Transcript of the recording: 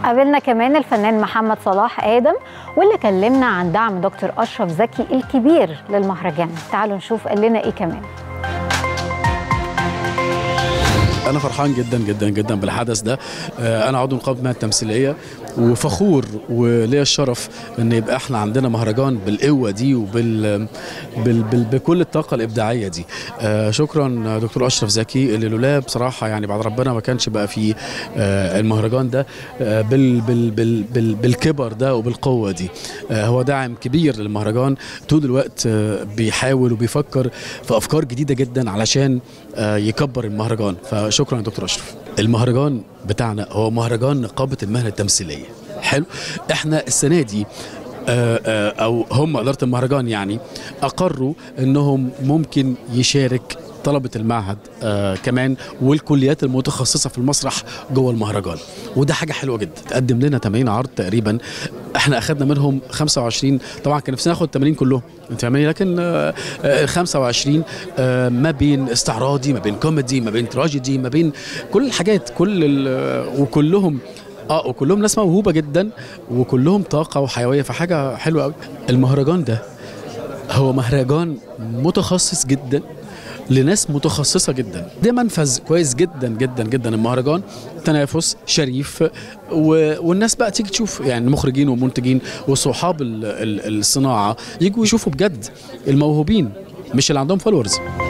قابلنا كمان الفنان محمد صلاح ادم واللي كلمنا عن دعم دكتور اشرف زكي الكبير للمهرجان تعالوا نشوف قال لنا ايه كمان انا فرحان جدا جدا جدا بالحدث ده آه، انا عضو نقابه المهن التمثيليه وفخور وليا الشرف ان يبقى احنا عندنا مهرجان بالقوه دي وبال بال بال بكل الطاقه الابداعيه دي آه، شكرا دكتور اشرف زكي اللي لولاه بصراحه يعني بعد ربنا ما كانش بقى في آه، المهرجان ده آه، بال بال بال بال بالكبر ده وبالقوه دي آه، هو داعم كبير للمهرجان طول الوقت آه، بيحاول وبيفكر في افكار جديده جدا علشان آه، يكبر المهرجان فشكرا يا دكتور اشرف المهرجان بتاعنا هو مهرجان نقابه المهنه التمثيليه حلو احنا السنه دي آه، آه، او هم اداره المهرجان يعني اقروا انهم ممكن يشارك طلبة المعهد آه كمان والكليات المتخصصة في المسرح جوه المهرجان وده حاجة حلوة جدا تقدم لنا 80 عرض تقريبا احنا اخدنا منهم 25 طبعا كان نفسنا ناخد 80 كلهم انت فاهماني لكن آه آه 25 آه ما بين استعراضي ما بين كوميدي ما بين تراجيدي ما بين كل الحاجات كل ال- وكلهم اه وكلهم ناس موهوبه جدا وكلهم طاقه وحيويه فحاجه حلوه قوي المهرجان ده هو مهرجان متخصص جدا لناس متخصصة جدا ده منفذ كويس جدا جدا جدا المهرجان تنافس شريف و... والناس بقى تيجي تشوف يعني المخرجين والمنتجين وصحاب ال... ال... الصناعة يجوا يشوفوا بجد الموهوبين مش اللي عندهم فولورز